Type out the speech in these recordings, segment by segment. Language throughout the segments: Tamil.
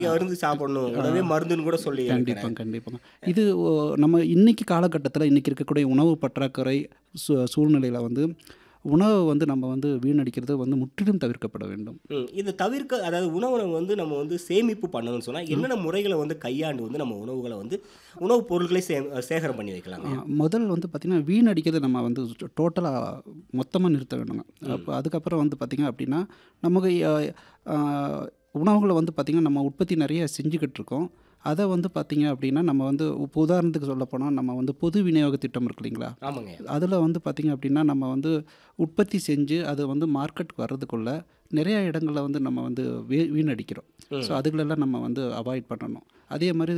மருந்து சாப்பிடணும் உணவே மருந்துன்னு கூட சொல்லி கண்டிப்பாங்க கண்டிப்பாங்க இது ஓ, நம்ம இன்னைக்கு காலகட்டத்தில் இன்னைக்கு இருக்கக்கூடிய உணவு பற்றாக்குறை சூ சூழ்நிலையில் வந்து உணவை வந்து நம்ம வந்து வீணடிக்கிறது வந்து முற்றிலும் தவிர்க்கப்பட வேண்டும் ம், இது தவிர்க்க அதாவது உணவை வந்து நம்ம வந்து சேமிப்பு பண்ணணும்னு சொன்னா என்னென்ன முறைகளை வந்து கையாண்டு வந்து நம்ம உணவுகளை வந்து உணவுப் பொருட்களை சே சேகரம் பண்ணி வைக்கலாங்க ஆ, முதல் வந்து பார்த்திங்கன்னா வீணடிக்கிறதை நம்ம வந்து டோட்டலாக மொத்தமாக நிறுத்த வேணுங்க அப்போ அதுக்கப்புறம் வந்து பார்த்திங்க அப்படின்னா நமக்கு ஆ, ஆ, உணவுகளை வந்து பார்த்திங்கன்னா நம்ம உற்பத்தி நிறைய செஞ்சுக்கிட்டு இருக்கோம் அதை வந்து பார்த்திங்க அப்படின்னா நம்ம வந்து இப்போ உதாரணத்துக்கு சொல்லப்போனால் நம்ம வந்து பொது விநியோக திட்டம் இருக்கு இல்லைங்களா ஆமாங்க அதில் வந்து பார்த்திங்க அப்படின்னா நம்ம வந்து உற்பத்தி செஞ்சு அது வந்து மார்க்கெட்டுக்கு வர்றதுக்குள்ள நிறைய இடங்களில் வந்து நம்ம வந்து வீ வீணடிக்கிறோம் ஸோ அதுகளெல்லாம் நம்ம வந்து அவாய்ட் பண்ணணும் அதே மாதிரி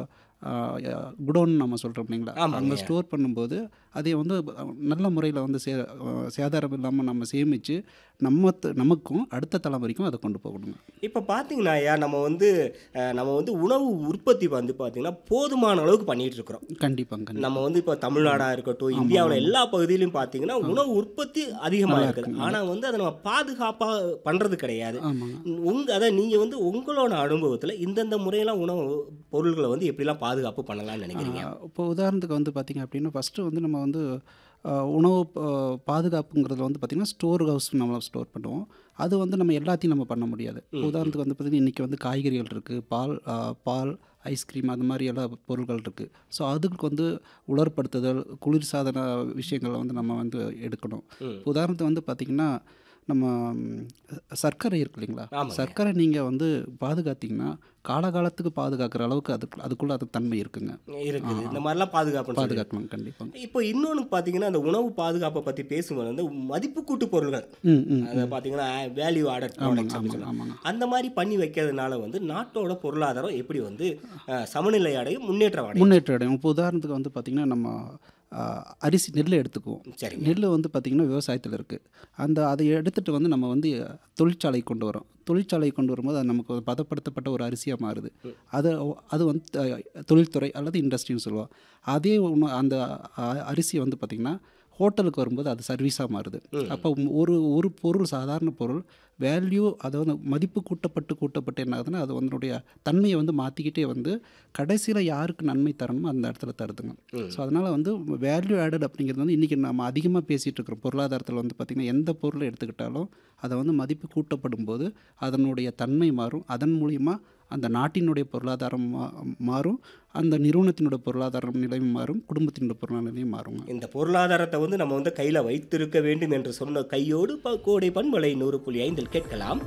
குடோன் நம்ம சொல்கிறோம் இல்லைங்களா ஆமாங்க. அங்கே ஸ்டோர் பண்ணும்போது அதை வந்து அஹ், நல்ல முறையில் வந்து சே அஹ், சேதாரம் இல்லாமல் நம்ம சேமித்து நம்ம த- நமக்கும் அடுத்த தலைமுறைக்கும் அதை கொண்டு போகணுங்க இப்போ பார்த்தீங்கன்னா ஐயா நம்ம வந்து அஹ், நம்ம வந்து உணவு உற்பத்தி வந்து பார்த்தீங்கன்னா போதுமான அளவுக்கு பண்ணிட்டு இருக்கிறோம் கண்டிப்பாங்க கண்டிப்பாக நம்ம வந்து இப்போ தமிழ்நாடாக இருக்கட்டும் இந்தியாவில் எல்லா பகுதியிலும் பார்த்தீங்கன்னா உணவு உற்பத்தி அதிகமாக இருக்குது ஆனால் வந்து அதை நம்ம பாதுகாப்பாக பண்ணுறது கிடையாது ஆமாங்க உங்க அதான் நீங்கள் வந்து உங்களோட அனுபவத்தில் இந்தந்த முறையெல்லாம் உணவு பொருள்களை வந்து எப்படிலாம் பாதுகாப்பு பண்ணலாம்னு நினைக்கிறீங்க ஆஹ் இப்போ உதாரணத்துக்கு வந்து பார்த்திங்க அப்படின்னா ஃபஸ்ட்டு வந்து நம்ம வந்து ஆஹ் உணவு ஆஹ் பாதுகாப்புங்கிறதுல வந்து பார்த்திங்கன்னா ஸ்டோர் ஹவுஸ் நம்ம ஸ்டோர் பண்ணுவோம் அது வந்து நம்ம எல்லாத்தையும் நம்ம பண்ண முடியாது உதாரணத்துக்கு வந்து பார்த்திங்கன்னா இன்றைக்கி வந்து காய்கறிகள் இருக்குது பால் ஆஹ் பால் ஐஸ்கிரீம் அது மாதிரி எல்லா பொருட்கள் இருக்குது ஸோ அதுக்கு வந்து உலர்படுத்துதல் குளிர்சாதன விஷயங்களை வந்து நம்ம வந்து எடுக்கணும் இப்போ உதாரணத்துக்கு வந்து பார்த்திங்கன்னா நம்ம ம், சர்க்கரை இருக்கு இல்லைங்களா ஆமாங்க. சர்க்கரை நீங்கள் வந்து பாதுகாத்தீங்கன்னா காலகாலத்துக்கு பாதுகாக்கிற அளவுக்கு அதுக்கு அதுக்குள்ளே அது தன்மை இருக்குங்க இருக்குது இந்த மாதிரிலாம் பாதுகாப்பு பாதுகாக்கலாம் கண்டிப்பாக இப்போ இன்னொன்று பார்த்தீங்கன்னா அந்த உணவு பாதுகாப்பை பற்றி பேசும்போது வந்து மதிப்பு கூட்டு பொருள்கள் ம் ம் அதை பார்த்தீங்கன்னா வேல்யூ ஆடட் ப்ராடக்ட்ஸ் ஆமாங்க ஆமாங்க அந்த மாதிரி பண்ணி வைக்கிறதுனால வந்து நாட்டோட பொருளாதாரம் எப்படி வந்து அஹ், சமநிலை அடையும் முன்னேற்றம் அடையும் முன்னேற்றம் அடையும் இப்போ உதாரணத்துக்கு வந்து பார்த்திங்கன்னா நம்ம ஆ, அரிசி நெல் எடுத்துக்குவோம் சரிங்க நெல் வந்து பார்த்திங்கன்னா விவசாயத்தில் இருக்குது அந்த அதை எடுத்துகிட்டு வந்து நம்ம வந்து தொழிற்சாலை கொண்டு வரோம் தொழிற்சாலை கொண்டு வரும்போது அது நமக்கு ஒரு பதப்படுத்தப்பட்ட ஒரு அரிசியாக மாறுது அது அது வந்து த- தொழில்துறை அல்லது இண்டஸ்ட்ரின்னு சொல்லுவோம் அதே உண- அந்த அ- அரிசி வந்து பார்த்திங்கன்னா ஹோட்டலுக்கு வரும்போது அது சர்வீஸாக மாறுது அப்போ ஒரு ஒரு பொருள் சாதாரண பொருள் வேல்யூ அதாவது மதிப்பு கூட்டப்பட்டு கூட்டப்பட்டு என்ன ஆகுதுன்னா அது அதனுடைய தன்மையை வந்து மாற்றிக்கிட்டே வந்து கடைசியில் யாருக்கு நன்மை தரணுமோ அந்த இடத்துல தருதுங்க ஸோ அதனால் வந்து வேல்யூ ஆடட் அப்படிங்கிறது வந்து இன்றைக்கி நம்ம அதிகமாக பேசிகிட்டு இருக்கிறோம் பொருளாதாரத்தில் வந்து பார்த்திங்கன்னா எந்த பொருளை எடுத்துக்கிட்டாலும் அதை வந்து மதிப்பு கூட்டப்படும் போது அதனுடைய தன்மை மாறும் அதன் மூலிமா அந்த நாட்டினுடைய பொருளாதாரம் மா- மாறும் அந்த நிறுவனத்தினுடைய பொருளாதார நிலையும் மாறும் குடும்பத்தினுடைய பொருளாதார நிலையும் மாறுங்க இந்த பொருளாதாரத்தை வந்து நம்ம வந்து கையில் வைத்திருக்க வேண்டும் என்று சொன்ன கையோடு ப- கோடை பண்பலை நூறு புள்ளி ஐந்தில் கேட்கலாம்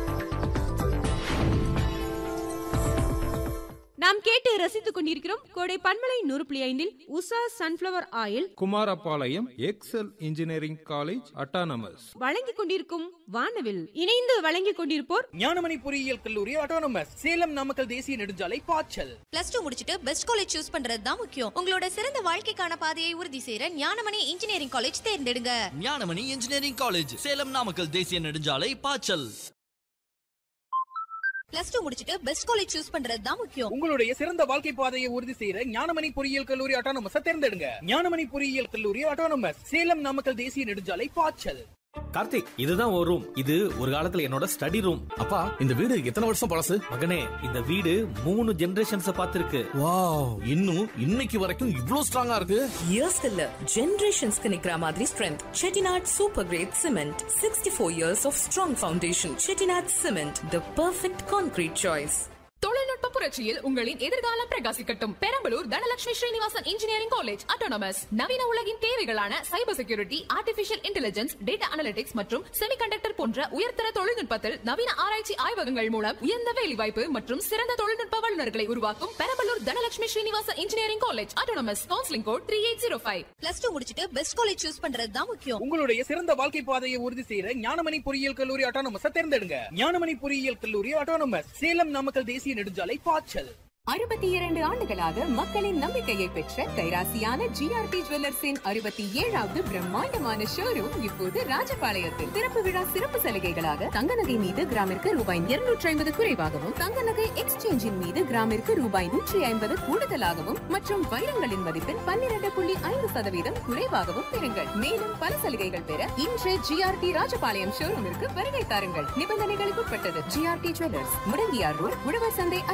நாம் கேட்டு ரசித்துக் கொண்டிருக்கிறோம் கோடை பன்மலை நூறு புள்ளி ஐந்தில் Usha sunflower oil Kumarapalayam Excel engineering college autonomous வழங்கிக் கொண்டிருக்கும் வானவில் இணைந்து வழங்கிக் கொண்டிருப்போர் ஞானமணி பொறியியல் கல்லூரி ஆட்டோனமஸ் சேலம் நாமக்கல் தேசிய நெடுஞ்சாலை பாய்ச்சல் பிளஸ் டூ முடிச்சிட்டு பெஸ்ட் காலேஜ் சூஸ் பண்றது தான் முக்கியம் உங்களோட சிறந்த வாழ்க்கைக்கான பாதையை உறுதி செய்யற ஞானமணி இன்ஜினியரிங் காலேஜ் தேர்ந்தெடுங்க ஞானமணி இன்ஜினியரிங் காலேஜ் சேலம் நாமக்கல் தேசிய நெடுஞ்சாலை பாச்சல் பிளஸ் டூ முடிச்சிட்டு பெஸ்ட் காலேஜ் சூஸ் பண்றது தான் முக்கியம் உங்களுடைய சிறந்த வாழ்க்கை பாதையை உறுதி செய்யற ஞானமணி பொறியியல் கல்லூரி ஆட்டோனமஸ் தேர்ந்தெடுங்க ஞானமணி பொறியியல் கல்லூரி ஆட்டோனமஸ் சேலம் நாமக்கல் தேசிய நெடுஞ்சாலை பாய்ச்சல் கார்த்திக் இதுதான் ஒரு ரூம் இது ஒரு காலத்துல என்னோட ஸ்டடி ரூம் அப்பா இந்த வீடு எத்தனை வருஷம் பழசு மகனே இந்த வீடு மூணு ஜெனரேஷன்ஸ் பார்த்திருக்கு வாவ் இன்னும் இன்னைக்கு வரைக்கும் இவ்ளோ ஸ்ட்ராங்கா இருக்கு இயர்ஸ் இல்ல ஜெனரேஷன்ஸ்க்கு நிக்கிற மாதிரி strength Chettinad super grade cement sixty four years of strong foundation Chettinad cement the perfect concrete choice தொழில்நுட்ப புரட்சியில் உங்களின் எதிர்காலம் பிரகாசிக்கட்டும் Perambalur Dhanalakshmi Srinivasan engineering college autonomous நவீன உலகின் தேவைகளான cyber security artificial intelligence data analytics மற்றும் செமிகண்டக்டர் போன்ற உயர்தர தொழில்நுட்பத்தில் நவீன ஆராய்ச்சி ஆய்வகங்கள் மூலம் உயர்ந்த வேலைவாய்ப்பு மற்றும் சிறந்த தொழில்நுட்ப வல்லுநர்களை உருவாக்கும் Perambalur Dhanalakshmi Srinivasan engineering college autonomous counselling code three eight zero five plus two முடிச்சிட்டு பெஸ்ட் காலேஜ் சூஸ் பண்றது தான் முக்கியம் உங்களுடைய சிறந்த வாழ்க்கை பாதையை உறுதி செய்யற ஞானமணி பொறியியல் கல்லூரி ஆட்டோனமஸ் தேர்ந்தெடுங்க ஞானமணி பொறியியல் கல்லூரி ஆட்டோனமஸ் சேலம் நாமக்கல் தேசிய நெடுஞ்சாலை பாய்ச்சல் அறுபத்தி இரண்டு ஆண்டுகளாக மக்களின் நம்பிக்கையை பெற்ற கைராசியான ஜிஆர்டி ஜுவல்லர்ஸின் அறுபத்தி ஏழாவது பிரம்மாண்டமான ஷோரூம் இப்போது ராஜபாளையத்தில் திறப்பு விழா சிறப்பு சலுகைகளாக தங்க நகை மீது கிராமிற்கு ரூபாய் இருநூற்றி ஐம்பது குறைவாகவும் தங்க நகை எக்ஸ்சேஞ்சின் மீது கிராமிற்கு ரூபாய் நூற்றி ஐம்பது கூடுதலாகவும் மற்றும் வைரங்களின் மதிப்பில் பன்னிரண்டு புள்ளி ஐந்து சதவீதம் குறைவாகவும் பெறுங்கள் மேலும் பல சலுகைகள் பெற இன்று ஜிஆர்டி ராஜபாளையம் ஷோரூமிற்கு வருகை தாருங்கள் நிபந்தனைகளுக்கு உட்பட்டது ஜிஆர்டி ஜுவல்லர்ஸ் முடங்கியார் ரோட் உழவர் சந்தை